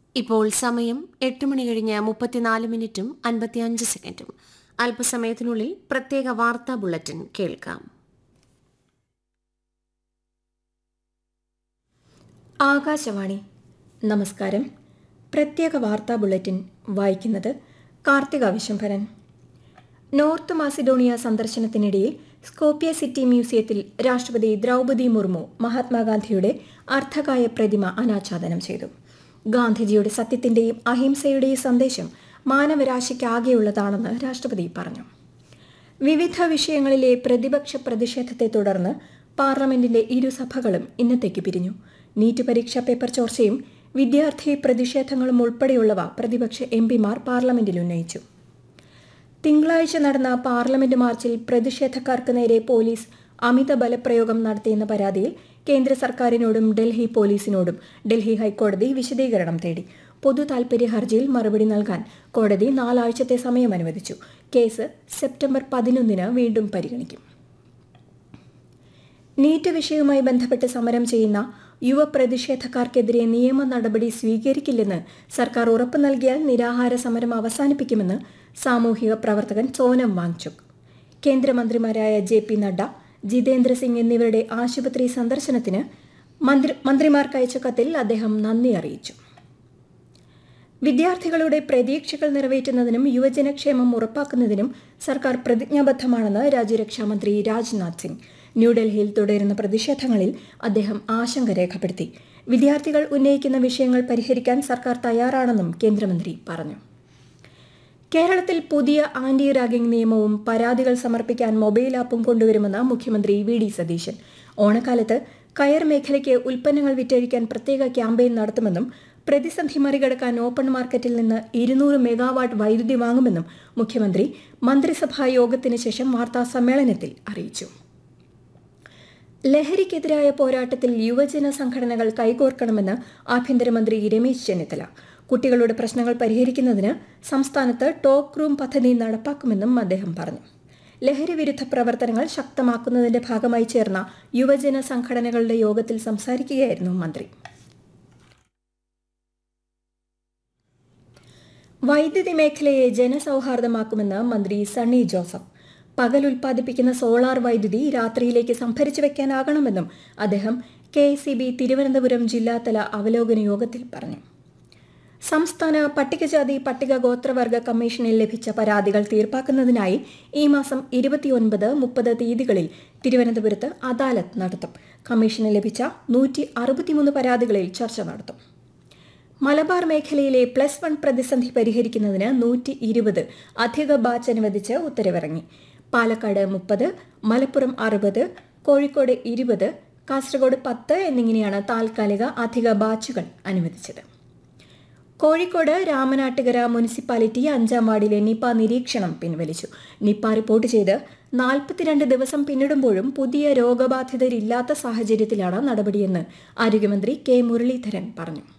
ഇപ്പോൾ സമയം എട്ട് മണി കഴിഞ്ഞ് മുപ്പത്തിനാല് മിനിറ്റും അൻപത്തിയഞ്ച് സെക്കൻഡും അല്പസമയത്തിനുള്ളിൽ പ്രത്യേക വാർത്താ ബുള്ളറ്റിൻ കേൾക്കാം ആകാശവാണി നമസ്കാരം പ്രത്യേക വാർത്താ ബുള്ളറ്റിൻ വായിക്കുന്നത് കാർത്തിക വിശംഭരൻ നോർത്ത് മാസിഡോണിയ സന്ദർശനത്തിനിടയിൽ സ്കോപ്പിയ സിറ്റി മ്യൂസിയത്തിൽ രാഷ്ട്രപതി ദ്രൗപദി മുർമു മഹാത്മാഗാന്ധിയുടെ അർദ്ധകായ പ്രതിമ അനാച്ഛാദനം ചെയ്തു ഗാന്ധിജിയുടെ സത്യത്തിന്റെയും അഹിംസയുടെയും സന്ദേശം മാനവരാശിക്കാകെയുള്ളതാണെന്ന് രാഷ്ട്രപതി പറഞ്ഞു വിവിധ വിഷയങ്ങളിലെ പ്രതിപക്ഷ പ്രതിഷേധത്തെ തുടർന്ന് പാർലമെന്റിന്റെ ഇരുസഭകളും ഇന്നത്തേക്ക് പിരിഞ്ഞു നീറ്റ് പരീക്ഷാ പേപ്പർ ചോർച്ചയും വിദ്യാർത്ഥി പ്രതിഷേധങ്ങളും ഉൾപ്പെടെയുള്ളവ പ്രതിപക്ഷ എം പിമാർ പാർലമെന്റിൽ ഉന്നയിച്ചു തിങ്കളാഴ്ച നടന്ന പാർലമെന്റ് മാർച്ചിൽ പ്രതിഷേധക്കാർക്ക് നേരെ പോലീസ് അമിത ബലപ്രയോഗം നടത്തിയെന്ന പരാതിയിൽ കേന്ദ്ര സർക്കാരിനോടും ഡൽഹി പോലീസിനോടും ഡൽഹി ഹൈക്കോടതി വിശദീകരണം തേടി പൊതു താൽപര്യ ഹർജിയിൽ മറുപടി നൽകാൻ കോടതി നാലാഴ്ചത്തെ സമയം അനുവദിച്ചു കേസ് സെപ്റ്റംബർ പതിനൊന്നിന് വീണ്ടും പരിഗണിക്കും നീറ്റ് വിഷയവുമായി ബന്ധപ്പെട്ട് സമരം ചെയ്യുന്ന യുവ പ്രതിഷേധക്കാർക്കെതിരെ നിയമ നടപടി സ്വീകരിക്കില്ലെന്ന് സർക്കാർ ഉറപ്പു നൽകിയാൽ നിരാഹാര സമരം അവസാനിപ്പിക്കുമെന്ന് സാമൂഹിക പ്രവർത്തകൻ സോനം വാങ്ചുക് കേന്ദ്രമന്ത്രിമാരായ ജെ പി നഡ്ഡ ജിതേന്ദ്ര സിംഗ് എന്നിവരുടെ ആശുപത്രി സന്ദർശനത്തിന് മന്ത്രി മന്ത്രിമാർക്ക് അയച്ച കത്തിൽ അദ്ദേഹം നന്ദി അറിയിച്ചു വിദ്യാർത്ഥികളുടെ പ്രതീക്ഷകൾ നിറവേറ്റുന്നതിനും യുവജനക്ഷേമം ഉറപ്പാക്കുന്നതിനും സർക്കാർ പ്രതിജ്ഞാബദ്ധമാണെന്ന് രാജ്യരക്ഷാമന്ത്രി രാജ്നാഥ് സിംഗ് ന്യൂഡൽഹിയിൽ തുടരുന്ന പ്രതിഷേധങ്ങളിൽ അദ്ദേഹം ആശങ്ക രേഖപ്പെടുത്തി വിദ്യാർത്ഥികൾ ഉന്നയിക്കുന്ന വിഷയങ്ങൾ പരിഹരിക്കാൻ സർക്കാർ തയ്യാറാണെന്നും കേന്ദ്രമന്ത്രി പറഞ്ഞു കേരളത്തിൽ പുതിയ ആന്റി റാഗിംഗ് നിയമവും പരാതികൾ സമർപ്പിക്കാൻ മൊബൈൽ ആപ്പും കൊണ്ടുവരുമെന്ന് മുഖ്യമന്ത്രി വി ഡി സതീശൻ ഓണക്കാലത്ത് കയർ മേഖലയ്ക്ക് ഉൽപ്പന്നങ്ങൾ വിറ്റഴിക്കാൻ പ്രത്യേക ക്യാമ്പയിൻ നടത്തുമെന്നും പ്രതിസന്ധി മറികടക്കാൻ ഓപ്പൺ മാർക്കറ്റിൽ നിന്ന് ഇരുന്നൂറ് മെഗാവാട്ട് വൈദ്യുതി വാങ്ങുമെന്നും മുഖ്യമന്ത്രി മന്ത്രിസഭാ യോഗത്തിന് ശേഷം വാർത്താ സമ്മേളനത്തിൽ അറിയിച്ചു ലഹരിക്കെതിരായ പോരാട്ടത്തിൽ യുവജന സംഘടനകൾ കൈകോർക്കണമെന്ന് ആഭ്യന്തരമന്ത്രി രമേശ് ചെന്നിത്തല കുട്ടികളുടെ പ്രശ്നങ്ങൾ പരിഹരിക്കുന്നതിന് സംസ്ഥാനത്ത് ടോക്ക് റൂം പദ്ധതി നടപ്പാക്കുമെന്നും അദ്ദേഹം പറഞ്ഞു ലഹരി വിരുദ്ധ പ്രവർത്തനങ്ങൾ ശക്തമാക്കുന്നതിന്റെ ഭാഗമായി ചേർന്ന യുവജന സംഘടനകളുടെ യോഗത്തിൽ സംസാരിക്കുകയായിരുന്നു മന്ത്രി വൈദ്യുതി മേഖലയെ ജനസൗഹാർദ്ദമാക്കുമെന്ന് മന്ത്രി സണ്ണി ജോസഫ് പകൽ ഉൽപ്പാദിപ്പിക്കുന്ന സോളാർ വൈദ്യുതി രാത്രിയിലേക്ക് സംഭരിച്ചു വെക്കാനാകണമെന്നും അദ്ദേഹം കെ സി ബി തിരുവനന്തപുരം ജില്ലാതല അവലോകന യോഗത്തിൽ പറഞ്ഞു സംസ്ഥാന പട്ടികജാതി പട്ടിക ഗോത്രവർഗ കമ്മീഷനിൽ ലഭിച്ച പരാതികൾ തീർപ്പാക്കുന്നതിനായി ഈ മാസം ഇരുപത്തിയൊൻപത് മുപ്പത് തീയതികളിൽ തിരുവനന്തപുരത്ത് അദാലത്ത് നടത്തും കമ്മീഷന് ലഭിച്ച നൂറ്റി അറുപത്തിമൂന്ന് പരാതികളിൽ ചർച്ച നടത്തും മലബാർ മേഖലയിലെ പ്ലസ് വൺ പ്രതിസന്ധി പരിഹരിക്കുന്നതിന് നൂറ്റി ഇരുപത് അധിക ബാച്ച് അനുവദിച്ച് ഉത്തരവിറങ്ങി പാലക്കാട് മുപ്പത് മലപ്പുറം അറുപത് കോഴിക്കോട് ഇരുപത് കാസർഗോഡ് പത്ത് എന്നിങ്ങനെയാണ് താൽക്കാലിക അധിക ബാച്ചുകൾ അനുവദിച്ചത് കോഴിക്കോട് രാമനാട്ടുകര മുനിസിപ്പാലിറ്റി അഞ്ചാം വാർഡിലെ നിപ നിരീക്ഷണം പിൻവലിച്ചു നിപ റിപ്പോർട്ട് ചെയ്ത് നാൽപ്പത്തിരണ്ട് ദിവസം പിന്നിടുമ്പോഴും പുതിയ രോഗബാധിതരില്ലാത്ത സാഹചര്യത്തിലാണ് നടപടിയെന്ന് ആരോഗ്യമന്ത്രി കെ മുരളീധരൻ പറഞ്ഞു